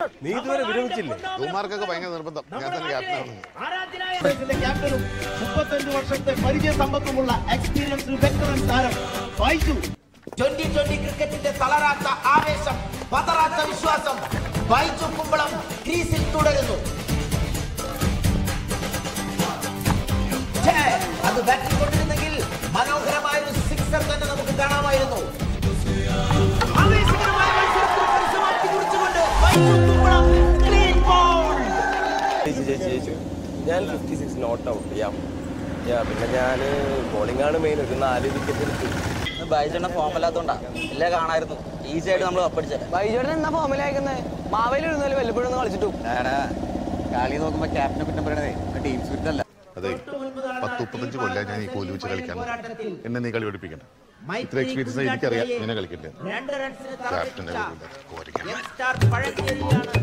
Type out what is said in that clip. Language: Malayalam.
നീ ഇതുവരെ വിരമിച്ചില്ലേ യുവമാർക്കൊക്കെ ഭയങ്കര നിർബന്ധം ഞാൻ തന്നെ ക്യാപ്റ്റനാണ് ആരാധനാലയത്തിന്റെ ക്യാപ്റ്റനും മുപ്പത്തഞ്ച് വർഷത്തെ പരിചയ സമ്പത്തുമുള്ള എക്സ്പീരിയൻസ് വെറ്ററൻ താരം ബൈജു ട്വന്റി ട്വന്റി ക്രിക്കറ്റിന്റെ തളരാത്ത ആവേശം പതറാത്ത വിശ്വാസം ബൈജു കുമ്പളം ക്രീസിൽ തുടരുന്നു ഛേ, അത് ബാറ്റിൽ കൊണ്ടിരുന്നെങ്കിൽ മനോഹരമായ ഒരു സിക്സർ തന്നെ നമുക്ക് കാണാമായിരുന്നു ആവേശകരമായ മത്സരത്തിൽ പരിസമാപ്തി കുറിച്ചുകൊണ്ട് ബൈജു കുമ്പളം ക്ലീൻ ബോൾ ജയിച്ചു ജയിച്ചു ജയിച്ചു ഞാൻ ഫിഫ്റ്റി സിക്സ് നോട്ട് ഔട്ട് ചെയ്യാം യാ പിന്നെ ഞാൻ ബോളിംഗ് ആണ് മെയിൻ ഒരു നാല് വിക്കറ്റ് എടുത്തു ബൈജുണ്ണ ഫോമല്ലാത്തോണ്ടാ ഇല്ലേ കാണായിരുന്നു ഈസി ആയിട്ട് നമ്മൾ കപ്പടിച്ചത് ബൈജോടൻ എന്നാ ഫോമിലായിരിക്കുന്നത് മാവേലി ഇരുന്നാലും വല്ലപ്പോഴും ഒന്ന് കളിച്ചിട്ടു കളി നോക്കുമ്പോ ക്യാപ്റ്റനെ കുറ്റം പറയണതേ ടീം സ്പിരിറ്റ് അല്ല അതെ പത്ത് മുപ്പത്തഞ്ച് കൊല്ലം ഞാൻ ഈ കോലി വെച്ച് കളിക്കാൻ എന്നെ നീ കളി പഠിപ്പിക്കണ്ട ഇത്ര എക്സ്പീരിയൻസ് എനിക്കറിയാം നിന്നെ കളിക്കണ്ടേ രണ്ട് റൺസിന് ക്യാപ്റ്റന്റെ തറപ്പിച്ച കോരിക്കാൻ യങ് സ്റ്റാർ പഴഞ്ചേരിയാണ്